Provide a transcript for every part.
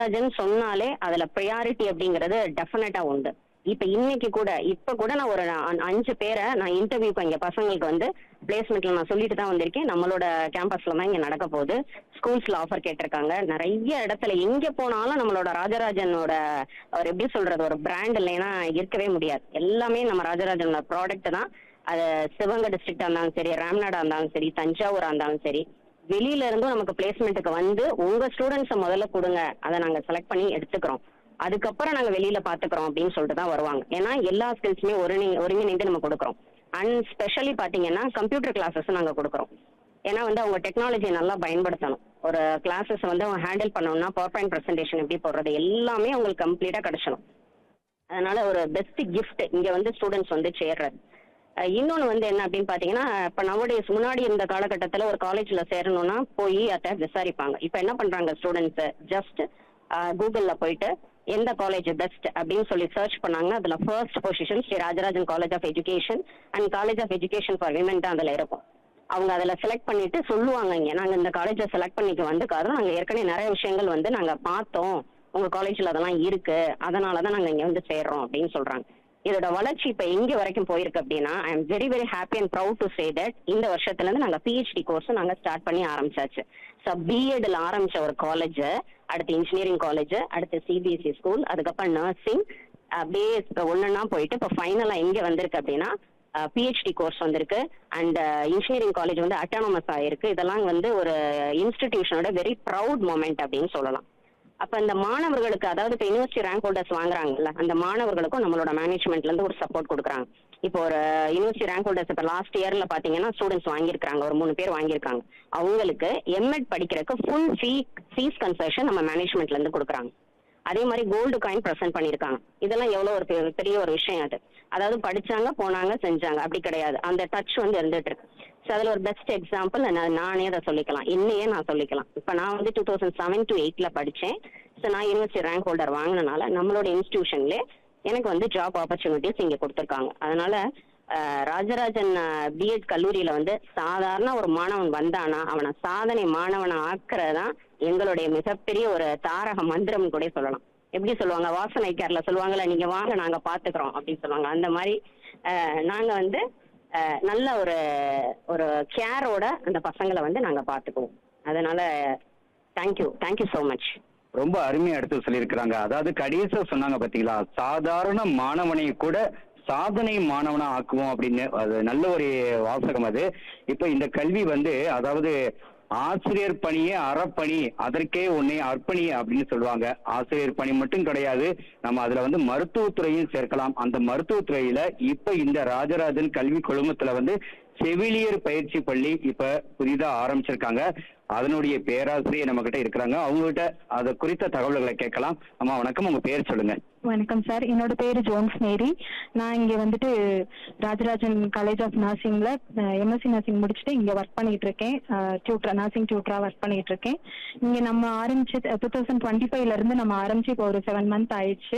ராஜன் சொன்னாலே அதுல ப்ரியாரிட்டி அப்படிங்கிறது டெஃபினட்டா உண்டு இப்ப இன்னைக்கு கூட இப்ப கூட நான் ஒரு அ- அஞ்சு பேரை நான் இன்டர்வியூக்கு இங்க பசங்களுக்கு வந்து பிளேஸ்மெண்ட்ல நான் சொல்லிட்டு தான் வந்திருக்கேன் நம்மளோட கேம்பஸ்ல தான் இங்க நடக்க போகுது ஸ்கூல்ஸ்ல ஆஃபர் கேட்டிருக்காங்க நிறைய இடத்துல எங்க போனாலும் நம்மளோட ராஜராஜனோட ஒரு எப்படி சொல்றது ஒரு பிராண்ட் இல்லைன்னா இருக்கவே முடியாது எல்லாமே நம்ம ராஜராஜனோட ப்ராடக்ட் தான் அது சிவகங்கை டிஸ்ட்ரிக்டா இருந்தாலும் சரி ராம்நாடா இருந்தாலும் சரி தஞ்சாவூரா இருந்தாலும் சரி வெளியில இருந்தும் நமக்கு பிளேஸ்மெண்ட்டுக்கு வந்து உங்க ஸ்டூடெண்ட்ஸை முதல்ல கொடுங்க அதை நாங்க செலக்ட் பண்ணி எடுத்துக்கிறோம் அதுக்கப்புறம் நாங்க வெளியில பாத்துக்கிறோம் அப்படின்னு சொல்லிட்டு தான் வருவாங்க ஏன்னா எல்லா ஸ்கில்ஸுமே ஒருங்கி ஒருங்கிணைந்து நம்ம கொடுக்குறோம் அண்ட் ஸ்பெஷலி பாத்தீங்கன்னா கம்ப்யூட்டர் கிளாஸஸ் நாங்க கொடுக்குறோம் ஏன்னா வந்து அவங்க டெக்னாலஜியை நல்லா பயன்படுத்தணும் ஒரு கிளாஸஸ் வந்து அவங்க ஹேண்டில் பண்ணணும்னா பவர் பாயிண்ட் ப்ரெசன்டேஷன் எப்படி போடுறது எல்லாமே அவங்களுக்கு கம்ப்ளீட்டா கிடைச்சிடும் அதனால ஒரு பெஸ்ட் கிஃப்ட் இங்க வந்து ஸ்டூடெண்ட்ஸ் வந்து சேர்றது அஹ் இன்னொன்னு வந்து என்ன அப்படின்னு பாத்தீங்கன்னா இப்ப நவடேஸ் முன்னாடி இருந்த காலகட்டத்துல ஒரு காலேஜ்ல சேரணும்னா போய் அதை விசாரிப்பாங்க இப்ப என்ன பண்றாங்க ஸ்டூடெண்ட்ஸ் ஜஸ்ட் கூகுள்ல போயிட்டு எந்த காலேஜ் பெஸ்ட் அப்படின்னு சொல்லி சர்ச் பண்ணாங்கன்னா அதுல first position Sri Rajarajan college of education and college of education for women தான் அதுல இருக்கும் அவங்க அதுல செலக்ட் பண்ணிட்டு சொல்லுவாங்க இங்க நாங்க இந்த காலேஜை செலக்ட் பண்ணிக்க வந்து காரணம் நாங்க ஏற்கனவே நிறைய விஷயங்கள் வந்து நாங்க பார்த்தோம் உங்க காலேஜ்ல அதெல்லாம் இருக்கு அதனாலதான் நாங்க இங்க வந்து சேர்றோம் அப்படின்னு சொல்றாங்க இதோட வளர்ச்சி இப்ப எங்க வரைக்கும் போயிருக்கு அப்படின்னா I am very very happy and proud to say that இந்த வருஷத்துல இருந்து நாங்க பிஹெச்டி கோர்ஸ் நாங்க ஸ்டார்ட் பண்ணி ஆரம்பிச்சாச்சு ஸோ பிஎட்ல ஆரம்பிச்ச ஒரு காலேஜ் அடுத்து இன்ஜினியரிங் காலேஜ் அடுத்து சிபிஎஸ்சி ஸ்கூல் அதுக்கப்புறம் நர்சிங் அப்படியே இப்ப ஒன்னொன்னா போயிட்டு இப்போ ஃபைனலா எங்க வந்திருக்கு அப்படின்னா பிஹெச்டி கோர்ஸ் வந்திருக்கு அண்ட் இன்ஜினியரிங் காலேஜ் வந்து அட்டானமஸ் ஆயிருக்கு இதெல்லாம் வந்து ஒரு இன்ஸ்டிடியூஷனோட வெரி ப்ரௌட் மூமெண்ட் அப்படின்னு சொல்லலாம் அப்ப இந்த மாணவர்களுக்கு அதாவது இப்போ யூனிவர்சிட்டி ரேங்க் ஹோல்டர்ஸ் வாங்குறாங்கல்ல அந்த மாணவர்களுக்கும் நம்மளோட மேனேஜ்மெண்ட்ல இருந்து ஒரு சப்போர்ட் கொடுக்குறாங்க இப்போ ஒரு யூனிவர்சிட்டி ரேங்க் ஹோல்டர்ஸ் இப்போ லாஸ்ட் இயர்ல பாத்தீங்கன்னா ஸ்டூடெண்ட்ஸ் வாங்கியிருக்காங்க ஒரு மூணு பேர் வாங்கியிருக்காங்க அவங்களுக்கு எம்எட் படிக்கிறதுக்கு ஃபுல் ஃபீ ஃபீஸ் கன்செஷன் நம்ம மேனேஜ்மெண்ட்ல இருந்து கொடுக்குறாங்க அதே மாதிரி கோல்டு காயின் ப்ரெசென்ட் பண்ணியிருக்காங்க இதெல்லாம் எவ்வளோ ஒரு பெ- பெரிய ஒரு விஷயம் அது அதாவது படிச்சாங்க போனாங்க செஞ்சாங்க அப்படி கிடையாது அந்த டச் வந்து இருந்துட்டு இருக்கு ஸோ அதில் ஒரு பெஸ்ட் எக்ஸாம்பிள் நானே அதை சொல்லிக்கலாம் என்னையே நான் சொல்லிக்கலாம் இப்போ நான் வந்து டூ தௌசண்ட் செவன் டு எயிட்ல படித்தேன் ஸோ நான் யூனிவர்சிட்டி ரேங்க் ஹோல்டர் வாங்கினனால நம்மளோட இன்ஸ்டிடியூஷன்லேயே எனக்கு வந்து ஜாப் ஆப்பர்ச்சுனிட்டிஸ் இங்கே கொடுத்துருக்காங்க அதனால அஹ், ராஜராஜன் பிஎட் கல்லூரியில வந்து சாதாரண ஒரு மாணவன் வந்தானா அவனை சாதனை மாணவனை ஆக்குறது தான் எங்களுடைய மிகப்பெரிய ஒரு தாரக மந்திரம் கூட சொல்லலாம் எப்படி சொல்லுவாங்க வாசனை கேர்ல சொல்லுவாங்கல்ல நீங்க வாங்க நாங்க பாத்துக்கிறோம் அப்படின்னு சொல்லுவாங்க அந்த மாதிரி அஹ், நாங்க வந்து அஹ், நல்ல ஒரு ஒரு கேரோட அந்த பசங்களை வந்து நாங்க பாத்துக்குவோம் அதனால தேங்க்யூ தேங்க்யூ ஸோ மச் ரொம்ப அருமையா எடுத்து சொல்லியிருக்கிறாங்க அதாவது கடைசியா சொன்னாங்க பாத்தீங்களா சாதாரண மாணவனை கூட சாதனை மாணவனா ஆக்குவோம் அப்படின்னு அது நல்ல ஒரு வாசகம் அது இப்ப இந்த கல்வி வந்து அதாவது ஆசிரியர் பணியே அறப்பணி அதற்கே உன்னை அர்ப்பணி அப்படின்னு சொல்லுவாங்க ஆசிரியர் பணி மட்டும் கிடையாது நம்ம அதுல வந்து மருத்துவத்துறையும் சேர்க்கலாம் அந்த மருத்துவத்துறையில இப்ப இந்த ராஜராஜன் கல்வி குழுமத்துல வந்து செவிலியர் பயிற்சி பள்ளி இப்ப புதிதா ஆரம்பிச்சிருக்காங்க அதனுடைய பேராசிரியர் நம்ம கிட்ட இருக்கிறாங்க அவங்க கிட்ட அது குறித்த தகவல்களை கேட்கலாம் அம்மா வணக்கம் உங்க பேர் சொல்லுங்க வணக்கம் சார் என்னோட பேரு ஜோன்ஸ் மேரி நான் இங்க வந்துட்டு ராஜராஜன் காலேஜ் ஆஃப் நர்சிங்ல எம்எஸ்சி நர்சிங் முடிச்சுட்டு இங்க ஒர்க் பண்ணிட்டு இருக்கேன் டியூட்டர் நர்சிங் டியூட்டரா ஒர்க் பண்ணிட்டு இருக்கேன் இங்க நம்ம ஆரம்பிச்சு டூ தௌசண்ட் டுவெண்ட்டி ஃபைவ்ல இருந்து நம்ம ஆரம்பிச்சு இப்போ ஒரு செவன் மந்த் ஆயிடுச்சு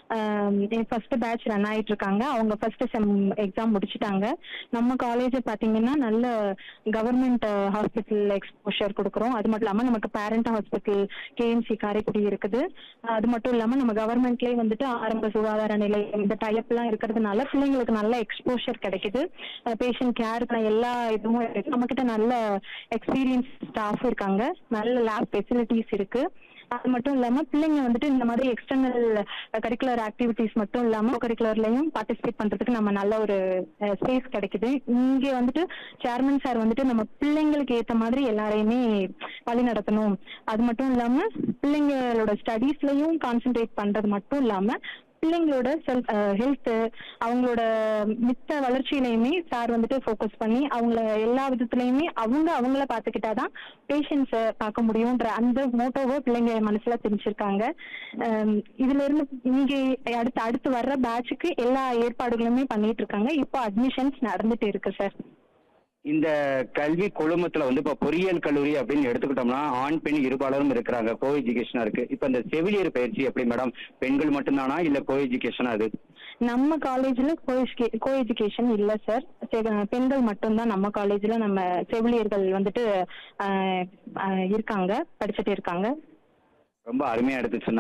ஃபர்ஸ்ட் பேட்ச் ரன் ஆயிட்டு இருக்காங்க அவங்க ஃபர்ஸ்ட் செம் எக்ஸாம் முடிச்சிட்டாங்க நம்ம காலேஜ் பாத்தீங்கன்னா நல்ல கவர்மெண்ட் ஹாஸ்பிட்டல் எக்ஸ்போஷர் கொடுக்குறோம் அது மட்டும் இல்லாம நமக்கு பேரண்ட் ஹாஸ்பிட்டல் கேஎம்சி காரைக்குடி இருக்குது அது மட்டும் இல்லாம நம்ம கவர்மெண்ட்லயே வந்துட்டு ஆரம்ப சுகாதார நிலையம் இந்த டைப் எல்லாம் இருக்கிறதுனால பிள்ளைங்களுக்கு நல்ல எக்ஸ்போஷர் கிடைக்குது பேஷண்ட் கேருக்கான எல்லா இதுவும் இருக்கு நம்ம கிட்ட நல்ல எக்ஸ்பீரியன்ஸ் ஸ்டாஃப் இருக்காங்க நல்ல லேப் ஃபெசிலிட்டிஸ் இருக்கு அது மட்டும் இல்லாம பிள்ளைங்க வந்துட்டு இந்த மாதிரி எக்ஸ்டர்னல் கரிக்குலர் ஆக்டிவிட்டிஸ் மட்டும் இல்லாம கரிக்குலர்லயும் பார்ட்டிசிபேட் பண்றதுக்கு நம்ம நல்ல ஒரு ஸ்பேஸ் கிடைக்குது இங்க வந்துட்டு சேர்மன் சார் வந்துட்டு நம்ம பிள்ளைங்களுக்கு ஏத்த மாதிரி எல்லாரையுமே வழி நடத்தணும் அது மட்டும் இல்லாம பிள்ளைங்களோட ஸ்டடீஸ்லயும் கான்சென்ட்ரேட் பண்றது மட்டும் இல்லாம பிள்ளைங்களோட செல்ஃப் ஹெல்த் அவங்களோட மித்த வளர்ச்சியிலையுமே சார் வந்துட்டு ஃபோக்கஸ் பண்ணி அவங்கள எல்லா விதத்துலயுமே அவங்க அவங்கள பாத்துக்கிட்டாதான் பேஷண்ட்ஸை பார்க்க முடியும்ன்ற அந்த மோட்டோவை பிள்ளைங்க மனசுல தெரிஞ்சிருக்காங்க அம், இதுல இருந்து இங்க அடுத்து அடுத்து வர்ற பேட்சுக்கு எல்லா ஏற்பாடுகளுமே பண்ணிட்டு இருக்காங்க இப்போ அட்மிஷன்ஸ் நடந்துட்டு இருக்கு சார் இந்த கல்வி குழுமத்துல வந்து இப்ப பொறியியல் கல்லூரி அப்படின்னு எடுத்துக்கிட்டோம்னா ஆண் பெண் இருபாலரும் இருக்கிறாங்க கோ எஜுகேஷனா இருக்கு இப்ப இந்த செவிலியர் பயிற்சி எப்படி மேடம் பெண்கள் மட்டும்தானா இல்ல கோ எஜுகேஷனா அது நம்ம காலேஜ்ல கோ எஜுகேஷன் இல்ல சார் பெண்கள் மட்டும்தான் நம்ம காலேஜ்ல நம்ம செவிலியர்கள் வந்துட்டு அஹ், அஹ், இருக்காங்க படிச்சுட்டு இருக்காங்க ரொம்ப அருமையா எடுத்து சொன்னாங்க